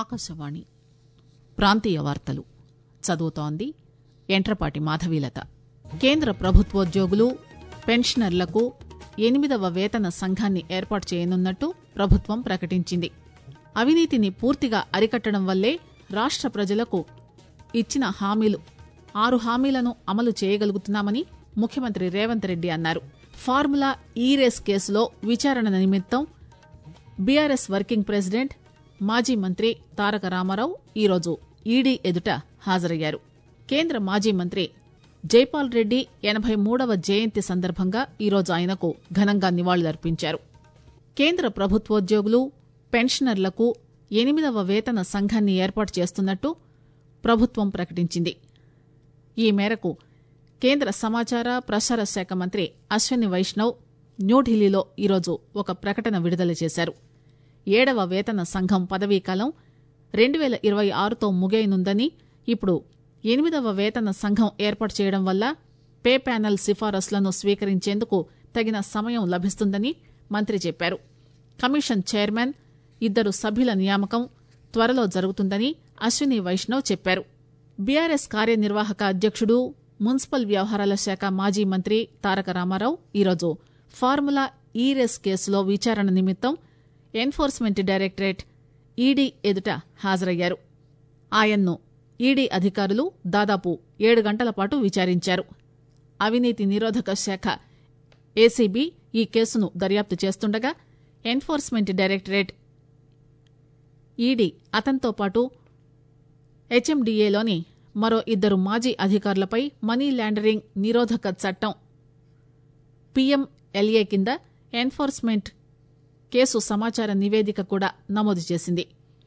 ఆకాశవాణి ప్రాంతీయ వార్తలు చదువుతోంది ఎంట్రపాటి మాధవీలత కేంద్ర ప్రభుత్వోద్యోగులు పెన్షనర్లకు ఎనిమిదవ వేతన సంఘాన్ని ఏర్పాటు చేయనున్నట్టు ప్రభుత్వం ప్రకటించింది అవినీతిని పూర్తిగా అరికట్టడం వల్లే రాష్ట ప్రజలకు ఇచ్చిన హామీలు ఆరు హామీలను అమలు చేయగలుగుతున్నామని ముఖ్యమంత్రి రేవంత్ రెడ్డి అన్నారు ఫార్ములా ఈ రేస్ కేసులో విచారణ నిమిత్తం బీఆర్ఎస్ వర్కింగ్ ప్రెసిడెంట్ మాజీ మంత్రి తారక రామారావు ఈరోజు ఈడీ ఎదుట హాజరయ్యారు కేంద్ర మాజీ మంత్రి జైపాల్ రెడ్డి ఎనబై మూడవ జయంతి సందర్భంగా ఈరోజు ఆయనకు ఘనంగా నివాళులర్పించారు కేంద్ర ప్రభుత్వోద్యోగులు పెన్షనర్లకు ఎనిమిదవ వేతన సంఘాన్ని ఏర్పాటు చేస్తున్నట్టు ప్రభుత్వం ప్రకటించింది ఈ మేరకు కేంద్ర సమాచార ప్రసార శాఖ మంత్రి అశ్విని వైష్ణవ్ న్యూఢిల్లీలో ఈరోజు ఒక ప్రకటన విడుదల చేశారు ఏడవ వేతన సంఘం పదవీకాలం రెండు పేల ఇరవై ఆరుతో ముగియనుందని ఇప్పుడు ఎనిమిదవ వేతన సంఘం ఏర్పాటు చేయడం వల్ల పే ప్యానెల్ సిఫారసులను స్వీకరించేందుకు తగిన సమయం లభిస్తుందని మంత్రి చెప్పారు కమిషన్ చైర్మన్ ఇద్దరు సభ్యుల నియామకం త్వరలో జరుగుతుందని అశ్విని వైష్ణవ్ చెప్పారు బీఆర్ఎస్ కార్యనిర్వాహక అధ్యక్షుడు మున్సిపల్ వ్యవహారాల శాఖ మాజీ మంత్రి తారక రామారావు ఈరోజు ఫార్ములా ఈ రేస్ కేసులో విచారణ నిమిత్తం ఎన్ఫోర్స్మెంట్ డైరెక్టరేట్ ఈడీ ఎదుట హాజరయ్యారు ఆయన్ను ఈడీ అధికారులు దాదాపు ఏడు గంటల పాటు విచారించారు అవినీతి నిరోధక శాఖ ఏసీబీ ఈ కేసును దర్యాప్తు చేస్తుండగా ఎన్ఫోర్స్మెంట్ డైరెక్టరేట్ ఈడీ అతనితో పాటు హెచ్ఎండిఏలోని మరో ఇద్దరు మాజీ అధికారులపై మనీ లాండరింగ్ నిరోధక చట్టం పీఎంఎల్ఏ కింద ఎన్ఫోర్స్మెంట్ కేసు సమాచార నివేదిక కూడా నమోదు చేసింది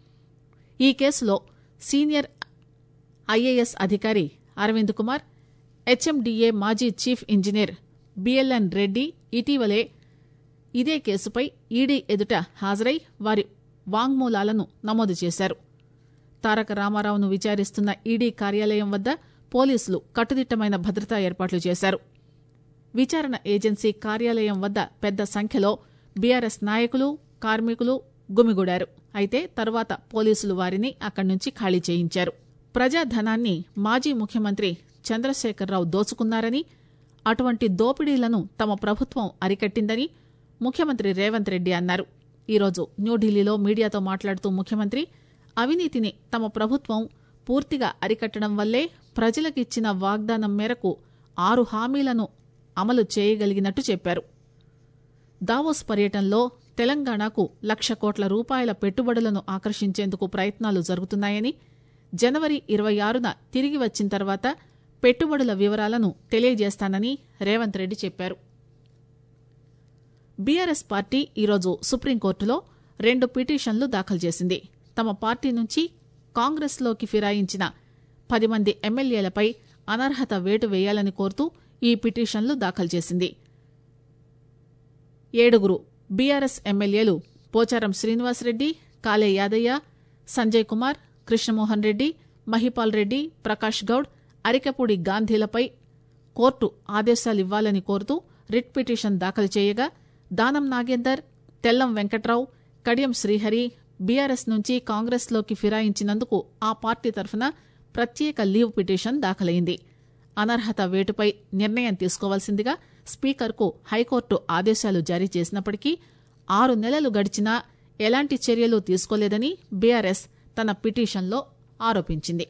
ఈ కేసులో సీనియర్ ఐఏఎస్ అధికారి అరవింద్ కుమార్ హెచ్ఎండిఏ మాజీ చీఫ్ ఇంజనీర్ బిఎల్ఎన్ రెడ్డి ఇటీవలే ఇదే కేసుపై ఈడీ ఎదుట హాజరై వారి వాంగ్మూలాలను నమోదు చేశారు తారక రామారావును విచారిస్తున్న ఈడీ కార్యాలయం వద్ద పోలీసులు కట్టుదిట్టమైన భద్రతా ఏర్పాట్లు చేశారు విచారణ ఏజెన్సీ కార్యాలయం వద్ద పెద్ద సంఖ్యలో బీఆర్ఎస్ నాయకులు కార్మికులు గుమిగూడారు అయితే తర్వాత పోలీసులు వారిని అక్కడి నుంచి ఖాళీ చేయించారు ప్రజాధనాన్ని మాజీ ముఖ్యమంత్రి చంద్రశేఖరరావు దోచుకున్నారని అటువంటి దోపిడీలను తమ ప్రభుత్వం అరికట్టిందని ముఖ్యమంత్రి రేవంత్ రెడ్డి అన్నారు ఈరోజు న్యూఢిల్లీలో మీడియాతో మాట్లాడుతూ ముఖ్యమంత్రి అవినీతిని తమ ప్రభుత్వం పూర్తిగా అరికట్టడం వల్లే ప్రజలకిచ్చిన వాగ్దానం మేరకు ఆరు హామీలను అమలు చేయగలిగినట్టు చెప్పారు దావోస్ పర్యటనలో తెలంగాణకు లక్ష కోట్ల రూపాయల పెట్టుబడులను ఆకర్షించేందుకు ప్రయత్నాలు జరుగుతున్నాయని జనవరి ఇరవై ఆరున తిరిగి వచ్చిన తర్వాత పెట్టుబడుల వివరాలను తెలియజేస్తానని రేవంత్ రెడ్డి చెప్పారు బీఆర్ఎస్ పార్టీ ఈరోజు సుప్రీంకోర్టులో రెండు పిటిషన్లు దాఖలు చేసింది తమ పార్టీ నుంచి కాంగ్రెస్లోకి ఫిరాయించిన పది మంది ఎమ్మెల్యేలపై అనర్హత వేటు వేయాలని కోరుతూ ఈ పిటిషన్లు దాఖలు చేసింది ఏడుగురు బీఆర్ఎస్ ఎమ్మెల్యేలు పోచారం శ్రీనివాసరెడ్డి కాలే యాదయ్య సంజయ్ కుమార్ కృష్ణమోహన్ రెడ్డి మహిపాల్ రెడ్డి ప్రకాష్ గౌడ్ అరికపూడి గాంధీలపై కోర్టు ఆదేశాలివ్వాలని కోరుతూ రిట్ పిటిషన్ దాఖలు చేయగా దానం నాగేందర్ తెల్లం వెంకట్రావు కడియం శ్రీహరి బీఆర్ఎస్ నుంచి కాంగ్రెస్లోకి ఫిరాయించినందుకు ఆ పార్టీ తరఫున ప్రత్యేక లీవ్ పిటిషన్ దాఖలైంది అనర్హత వేటుపై నిర్ణయం తీసుకోవాల్సిందిగా స్పీకర్కు హైకోర్టు ఆదేశాలు జారీ చేసినప్పటికీ ఆరు నెలలు గడిచినా ఎలాంటి చర్యలు తీసుకోలేదని బీఆర్ఎస్ తన పిటిషన్లో ఆరోపించింది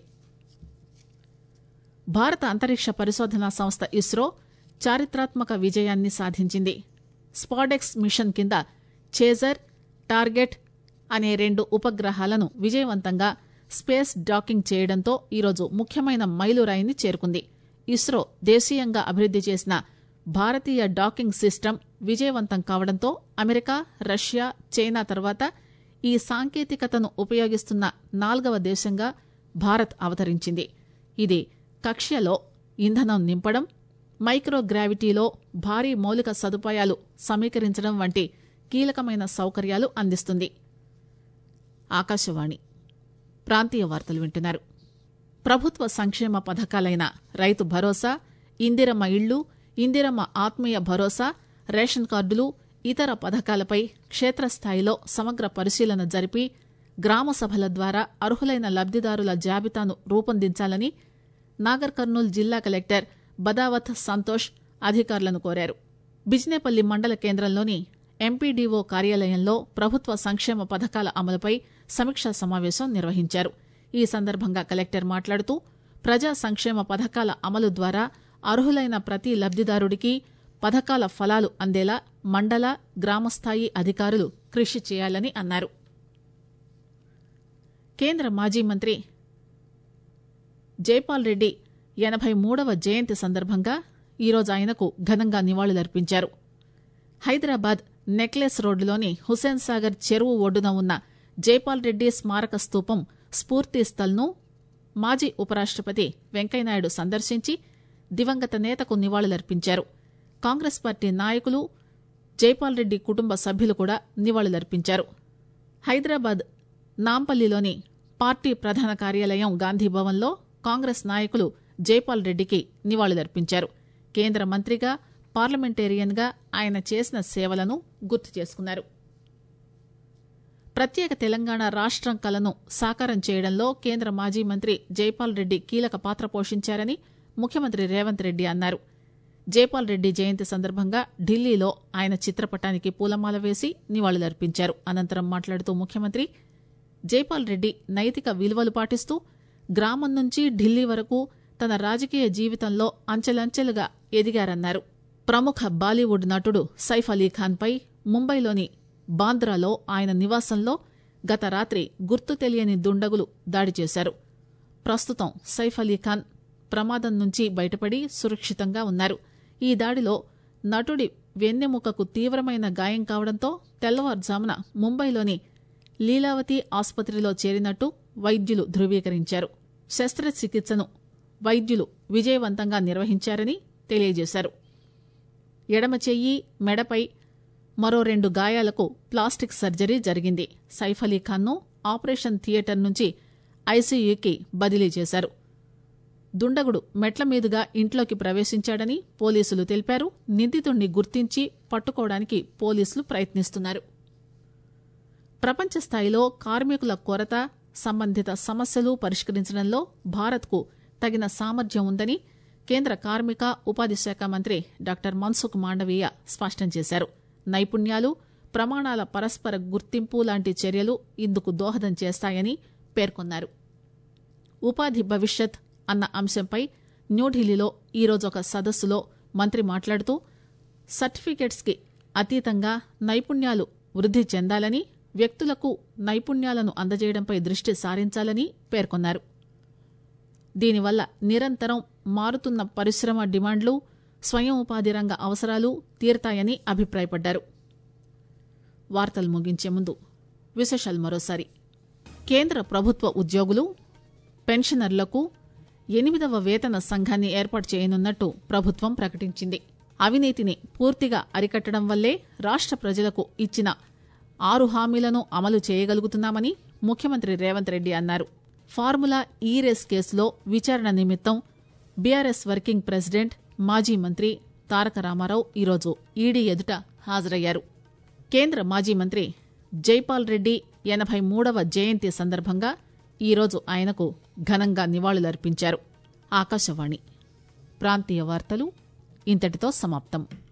భారత అంతరిక్ష పరిశోధనా సంస్థ ఇస్రో చారిత్రాత్మక విజయాన్ని సాధించింది స్పాడెక్స్ మిషన్ కింద చేజర్ టార్గెట్ అనే రెండు ఉపగ్రహాలను విజయవంతంగా స్పేస్ డాకింగ్ చేయడంతో ఈరోజు ముఖ్యమైన మైలురాయిని చేరుకుంది ఇస్రో దేశీయంగా అభివృద్ది చేసిన భారతీయ డాకింగ్ సిస్టమ్ విజయవంతం కావడంతో అమెరికా రష్యా చైనా తర్వాత ఈ సాంకేతికతను ఉపయోగిస్తున్న నాల్గవ దేశంగా భారత్ అవతరించింది ఇది కక్ష్యలో ఇంధనం నింపడం మైక్రోగ్రావిటీలో భారీ మౌలిక సదుపాయాలు సమీకరించడం వంటి కీలకమైన సౌకర్యాలు అందిస్తుంది ఆకాశవాణి ప్రాంతీయ వార్తలు వింటున్నారు ప్రభుత్వ సంక్షేమ పథకాలైన రైతు భరోసా ఇందిరమ్మ ఇళ్లు ఇందిరమ్మ ఆత్మీయ భరోసా రేషన్ కార్డులు ఇతర పథకాలపై క్షేత్రస్థాయిలో సమగ్ర పరిశీలన జరిపి గ్రామ సభల ద్వారా అర్హులైన లబ్దిదారుల జాబితాను రూపొందించాలని నాగర్ కర్నూల్ జిల్లా కలెక్టర్ బదావత్ సంతోష్ అధికారులను కోరారు బిజినేపల్లి మండల కేంద్రంలోని ఎంపీడీఓ కార్యాలయంలో ప్రభుత్వ సంక్షేమ పథకాల అమలుపై సమీక్షా సమావేశం నిర్వహించారు ఈ సందర్భంగా కలెక్టర్ మాట్లాడుతూ ప్రజా సంక్షేమ పథకాల అమలు ద్వారా అర్హులైన ప్రతి లబ్దిదారుడికి పథకాల ఫలాలు అందేలా మండల గ్రామస్థాయి అధికారులు కృషి చేయాలని అన్నారు కేంద్ర మాజీ మంత్రి జైపాల్ రెడ్డి ఎనభై మూడవ జయంతి సందర్భంగా ఈరోజు ఆయనకు ఘనంగా నివాళులర్పించారు హైదరాబాద్ నెక్లెస్ రోడ్డులోని హుసేన్ సాగర్ చెరువు ఒడ్డున ఉన్న జైపాల్ రెడ్డి స్మారక స్తూపం స్ఫూర్తి స్థల్ను మాజీ ఉపరాష్టపతి వెంకయ్యనాయుడు సందర్శించి దివంగత నేతకు నివాళులర్పించారు కాంగ్రెస్ పార్టీ నాయకులు జైపాల్ రెడ్డి కుటుంబ సభ్యులు కూడా నివాళులర్పించారు హైదరాబాద్ నాంపల్లిలోని పార్టీ ప్రధాన కార్యాలయం గాంధీభవన్లో కాంగ్రెస్ నాయకులు జైపాల్ రెడ్డికి నివాళులర్పించారు కేంద్ర మంత్రిగా పార్లమెంటేరియన్గా ఆయన చేసిన సేవలను గుర్తు చేసుకున్నారు ప్రత్యేక తెలంగాణ రాష్ట్రం కలను సాకారం చేయడంలో కేంద్ర మాజీ మంత్రి జైపాల్ రెడ్డి కీలక పాత్ర పోషించారని ముఖ్యమంత్రి రేవంత్ రెడ్డి అన్నారు జైపాల్ రెడ్డి జయంతి సందర్భంగా ఢిల్లీలో ఆయన చిత్రపటానికి పూలమాల వేసి నివాళులర్పించారు అనంతరం మాట్లాడుతూ ముఖ్యమంత్రి జైపాల్ రెడ్డి నైతిక విలువలు పాటిస్తూ గ్రామం నుంచి ఢిల్లీ వరకు తన రాజకీయ జీవితంలో అంచెలంచెలుగా ఎదిగారన్నారు ప్రముఖ బాలీవుడ్ నటుడు సైఫ్ అలీ ఖాన్పై ముంబైలోని బాంద్రాలో ఆయన నివాసంలో గత రాత్రి గుర్తు తెలియని దుండగులు దాడి చేశారు ప్రస్తుతం సైఫ్ అలీ ఖాన్ ప్రమాదం నుంచి బయటపడి సురక్షితంగా ఉన్నారు ఈ దాడిలో నటుడి వెన్నెముకకు తీవ్రమైన గాయం కావడంతో తెల్లవారుజామున ముంబైలోని లీలావతి ఆసుపత్రిలో చేరినట్టు వైద్యులు ధృవీకరించారు శస్త్రచికిత్సను వైద్యులు విజయవంతంగా నిర్వహించారని తెలియజేశారు ఎడమ చెయ్యి మెడపై మరో రెండు గాయాలకు ప్లాస్టిక్ సర్జరీ జరిగింది సైఫ్ అలీ ఖాన్ను ఆపరేషన్ థియేటర్ నుంచి ఐసీయూకి బదిలీ చేశారు దుండగుడు మెట్ల మీదుగా ఇంట్లోకి ప్రవేశించాడని పోలీసులు తెలిపారు నిందితుణ్ణి గుర్తించి పట్టుకోవడానికి పోలీసులు ప్రయత్నిస్తున్నారు ప్రపంచ స్థాయిలో కార్మికుల కొరత సంబంధిత సమస్యలు పరిష్కరించడంలో భారత్కు తగిన సామర్థ్యం ఉందని కేంద్ర కార్మిక ఉపాధి శాఖ మంత్రి డాక్టర్ మన్సుఖ్ మాండవీయ స్పష్టం చేశారు నైపుణ్యాలు ప్రమాణాల పరస్పర గుర్తింపు లాంటి చర్యలు ఇందుకు దోహదం చేస్తాయని పేర్కొన్నారు ఉపాధి భవిష్యత్ అన్న అంశంపై న్యూఢిల్లీలో ఈరోజు ఒక సదస్సులో మంత్రి మాట్లాడుతూ సర్టిఫికెట్స్ కి అతీతంగా నైపుణ్యాలు వృద్ది చెందాలని వ్యక్తులకు నైపుణ్యాలను అందజేయడంపై దృష్టి సారించాలని పేర్కొన్నారు దీనివల్ల నిరంతరం మారుతున్న పరిశ్రమ డిమాండ్లు స్వయం ఉపాధి రంగ అవసరాలు తీరతాయని అభిప్రాయపడ్డారు వార్తలు ముగించే ముందు విశేషాలు మరోసారి కేంద్ర ప్రభుత్వ ఉద్యోగులు పెన్షనర్లకు ఎనిమిదవ వేతన సంఘాన్ని ఏర్పాటు చేయనున్నట్టు ప్రభుత్వం ప్రకటించింది అవినీతిని పూర్తిగా అరికట్టడం వల్లే రాష్ట ప్రజలకు ఇచ్చిన ఆరు హామీలను అమలు చేయగలుగుతున్నామని ముఖ్యమంత్రి రేవంత్ రెడ్డి అన్నారు ఫార్ములా ఈ రేస్ కేసులో విచారణ నిమిత్తం బీఆర్ఎస్ వర్కింగ్ ప్రెసిడెంట్ మాజీ మంత్రి తారక రామారావు ఈరోజు ఈడీ ఎదుట హాజరయ్యారు కేంద్ర మాజీ మంత్రి జైపాల్ రెడ్డి ఎనభై మూడవ జయంతి సందర్భంగా ఈరోజు ఆయనకు ఘనంగా నివాళులర్పించారు ఆకాశవాణి ప్రాంతీయ వార్తలు ఇంతటితో సమాప్తం